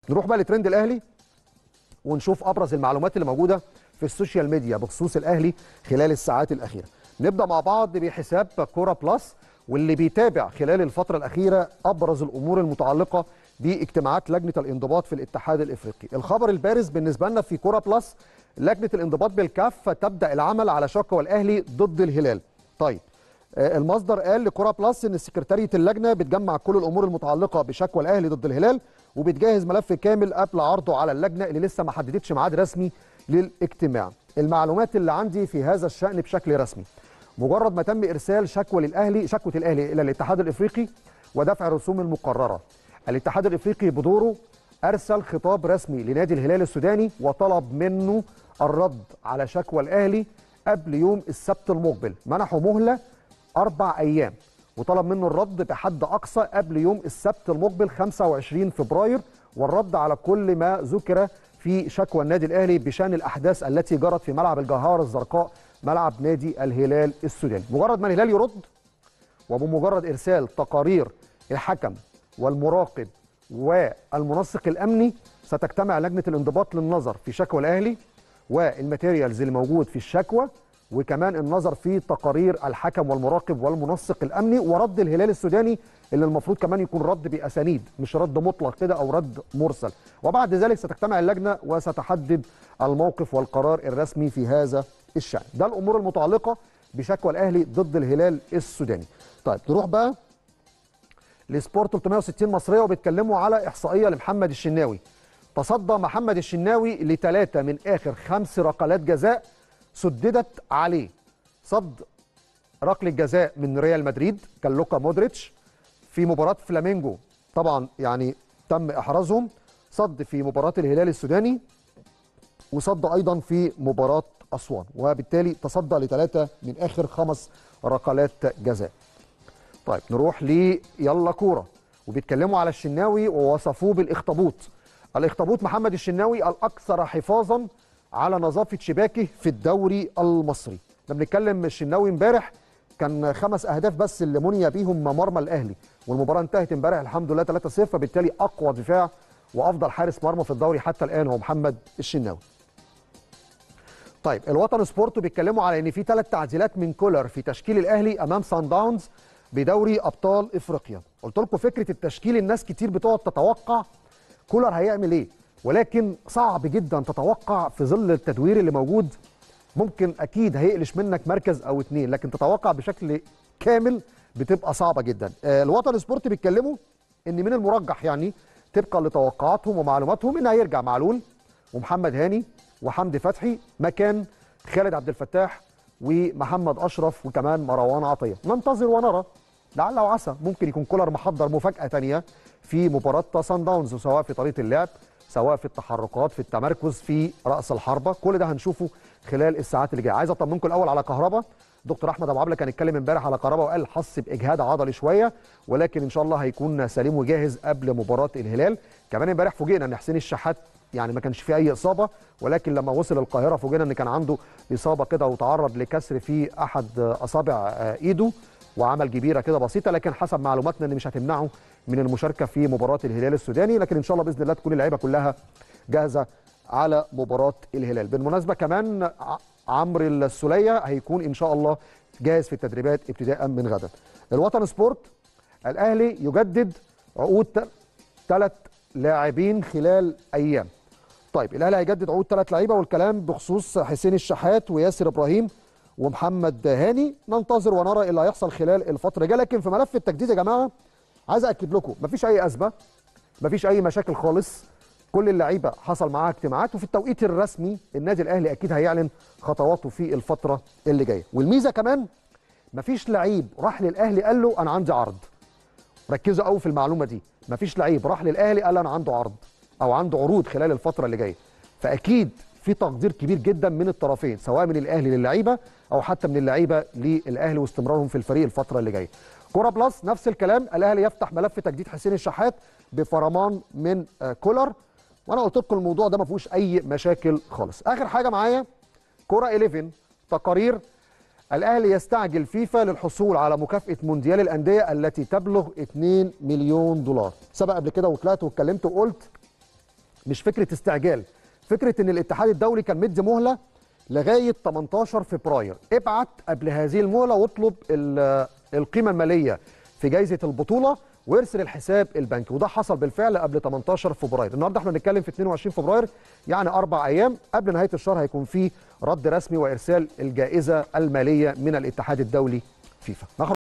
نروح بقى لترند الاهلي ونشوف ابرز المعلومات اللي موجوده في السوشيال ميديا بخصوص الاهلي خلال الساعات الاخيره نبدا مع بعض بحساب كوره بلس واللي بيتابع خلال الفتره الاخيره ابرز الامور المتعلقه باجتماعات لجنه الانضباط في الاتحاد الافريقي الخبر البارز بالنسبه لنا في كوره بلس لجنه الانضباط بالكاف تبدا العمل على شكوى الاهلي ضد الهلال طيب المصدر قال لكوره بلس ان سكرتاريه اللجنه بتجمع كل الامور المتعلقه بشكوى الاهلي ضد الهلال وبتجهز ملف كامل قبل عرضه على اللجنه اللي لسه ما حددتش ميعاد رسمي للاجتماع المعلومات اللي عندي في هذا الشان بشكل رسمي مجرد ما تم ارسال شكوى للاهلي شكوى الاهلي الى الاتحاد الافريقي ودفع الرسوم المقرره الاتحاد الافريقي بدوره ارسل خطاب رسمي لنادي الهلال السوداني وطلب منه الرد على شكوى الاهلي قبل يوم السبت المقبل منحه مهله اربع ايام وطلب منه الرد بحد اقصى قبل يوم السبت المقبل 25 فبراير والرد على كل ما ذكر في شكوى النادي الاهلي بشان الاحداث التي جرت في ملعب الجهار الزرقاء ملعب نادي الهلال السوداني مجرد ما الهلال يرد وبمجرد ارسال تقارير الحكم والمراقب والمنسق الامني ستجتمع لجنه الانضباط للنظر في شكوى الاهلي والماتيريالز اللي موجود في الشكوى وكمان النظر في تقارير الحكم والمراقب والمنسق الامني ورد الهلال السوداني اللي المفروض كمان يكون رد باسانيد مش رد مطلق كده او رد مرسل وبعد ذلك ستجتمع اللجنه وستحدد الموقف والقرار الرسمي في هذا الشان ده الامور المتعلقه بشكوى الاهلي ضد الهلال السوداني طيب نروح بقى لسبورت 360 مصريه وبيتكلموا على احصائيه لمحمد الشناوي تصدى محمد الشناوي لثلاثه من اخر خمس ركلات جزاء سددت عليه صد ركله جزاء من ريال مدريد كان لوكا مودريتش في مباراه فلامينجو طبعا يعني تم احرازهم صد في مباراه الهلال السوداني وصد ايضا في مباراه اسوان وبالتالي تصدى لثلاثه من اخر خمس ركلات جزاء طيب نروح ل يلا كوره وبيتكلموا على الشناوي ووصفوه بالاخطبوط الاخطبوط محمد الشناوي الاكثر حفاظا على نظافه شباكه في الدوري المصري احنا بنتكلم الشناوي امبارح كان خمس اهداف بس اللي مني بيهم مرمى الاهلي والمباراه انتهت امبارح الحمد لله 3-0 فبالتالي اقوى دفاع وافضل حارس مرمى في الدوري حتى الان هو محمد الشناوي طيب الوطن سبورت بيتكلموا على ان في ثلاث تعديلات من كولر في تشكيل الاهلي امام سان داونز بدوري ابطال افريقيا قلت لكم فكره التشكيل الناس كتير بتقعد تتوقع كولر هيعمل ايه ولكن صعب جدا تتوقع في ظل التدوير اللي موجود ممكن اكيد هيقلش منك مركز او اتنين لكن تتوقع بشكل كامل بتبقى صعبه جدا الوطن سبورت بيتكلموا ان من المرجح يعني طبقا لتوقعاتهم ومعلوماتهم ان هيرجع معلول ومحمد هاني وحمدي فتحي مكان خالد عبد الفتاح ومحمد اشرف وكمان مروان عطيه ننتظر ونرى لعل وعسى ممكن يكون كولر محضر مفاجاه ثانيه في مباراه سان داونز سواء في طريقه اللعب سواء في التحركات في التمركز في راس الحربه كل ده هنشوفه خلال الساعات اللي جايه عايز اطمنكم الاول على كهربا دكتور احمد ابو عبله كان اتكلم امبارح على كهربا وقال حس باجهاد عضلي شويه ولكن ان شاء الله هيكون سليم وجاهز قبل مباراه الهلال كمان امبارح فوجئنا ان حسين الشحات يعني ما كانش فيه اي اصابه ولكن لما وصل القاهره فوجئنا ان كان عنده اصابه كده وتعرض لكسر في احد اصابع ايده وعمل جبيره كده بسيطه لكن حسب معلوماتنا ان مش هتمنعه من المشاركه في مباراه الهلال السوداني لكن ان شاء الله باذن الله تكون اللعيبه كلها جاهزه على مباراه الهلال بالمناسبه كمان عمرو السوليه هيكون ان شاء الله جاهز في التدريبات ابتداء من غدا الوطن سبورت الاهلي يجدد عقود ثلاث لاعبين خلال ايام طيب الاهلي هيجدد عقود ثلاث لعيبه والكلام بخصوص حسين الشحات وياسر ابراهيم ومحمد هاني ننتظر ونرى اللي هيحصل خلال الفتره الجايه لكن في ملف التجديد يا جماعه عايز اكد لكم مفيش اي ازمه مفيش اي مشاكل خالص كل اللعيبه حصل معاها اجتماعات وفي التوقيت الرسمي النادي الاهلي اكيد هيعلن خطواته في الفتره اللي جايه والميزه كمان مفيش لعيب راح للاهلي قال له انا عندي عرض ركزوا قوي في المعلومه دي مفيش لعيب راح للاهلي قال انا عنده عرض او عنده عروض خلال الفتره اللي جايه فاكيد في تقدير كبير جدا من الطرفين سواء من الاهلي للعيبه او حتى من اللعيبه للاهلي واستمرارهم في الفريق الفتره اللي جايه كوره بلس نفس الكلام الاهلي يفتح ملف تجديد حسين الشحات بفرمان من كولر وانا قلت لكم الموضوع ده ما فيهوش اي مشاكل خالص اخر حاجه معايا كوره 11 تقارير الاهلي يستعجل فيفا للحصول على مكافاه مونديال الانديه التي تبلغ 2 مليون دولار سبق قبل كده وطلعت واتكلمت وقلت مش فكره استعجال فكره ان الاتحاد الدولي كان مدي مهله لغايه 18 فبراير ابعت قبل هذه المهله واطلب ال- القيمه الماليه في جائزه البطوله وارسل الحساب البنكي وده حصل بالفعل قبل 18 فبراير النهارده احنا بنتكلم في 22 فبراير يعني اربع ايام قبل نهايه الشهر هيكون في رد رسمي وارسال الجائزه الماليه من الاتحاد الدولي فيفا